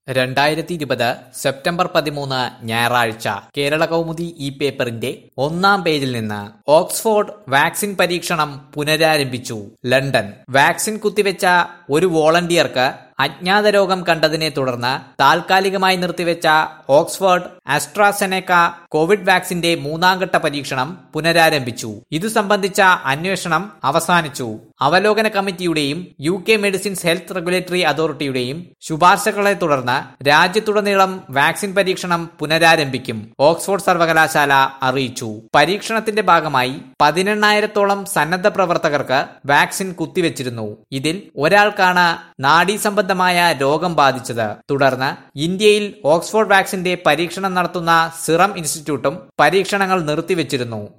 രണ്ടായിരത്തി ഇരുപത് സെപ്റ്റംബർ പതിമൂന്ന് ഞായറാഴ്ച കേരള കൗമുദി ഈ പേപ്പറിന്റെ ഒന്നാം പേജിൽ നിന്ന് ഓക്സ്ഫോർഡ് വാക്സിൻ പരീക്ഷണം പുനരാരംഭിച്ചു ലണ്ടൻ വാക്സിൻ കുത്തിവെച്ച ഒരു വോളണ്ടിയർക്ക് അജ്ഞാത രോഗം കണ്ടതിനെ തുടർന്ന് താൽക്കാലികമായി നിർത്തിവെച്ച ഓക്സ്ഫോർഡ് ആസ്ട്രാസെനക്ക കോവിഡ് വാക്സിന്റെ മൂന്നാംഘട്ട പരീക്ഷണം പുനരാരംഭിച്ചു ഇതു സംബന്ധിച്ച അന്വേഷണം അവസാനിച്ചു അവലോകന കമ്മിറ്റിയുടെയും U K medicines health regulatory അതോറിറ്റിയുടെയും ശുപാർശകളെ തുടർന്ന് രാജ്യത്തുടനീളം വാക്സിൻ പരീക്ഷണം പുനരാരംഭിക്കും ഓക്സ്ഫോർഡ് സർവകലാശാല അറിയിച്ചു പരീക്ഷണത്തിന്റെ ഭാഗമായി പതിനെണ്ണായിരത്തോളം സന്നദ്ധ പ്രവർത്തകർക്ക് വാക്സിൻ കുത്തിവെച്ചിരുന്നു ഇതിൽ ഒരാൾക്കാണ് നാഡീ സംബന്ധമായ രോഗം ബാധിച്ചത് തുടർന്ന് ഇന്ത്യയിൽ ഓക്സ്ഫോർഡ് വാക്സിന്റെ പരീക്ഷണം നടത്തുന്ന സിറം ഇൻസ്റ്റിറ്റ്യൂട്ടും പരീക്ഷണങ്ങൾ നിർത്തിവെച്ചിരുന്നു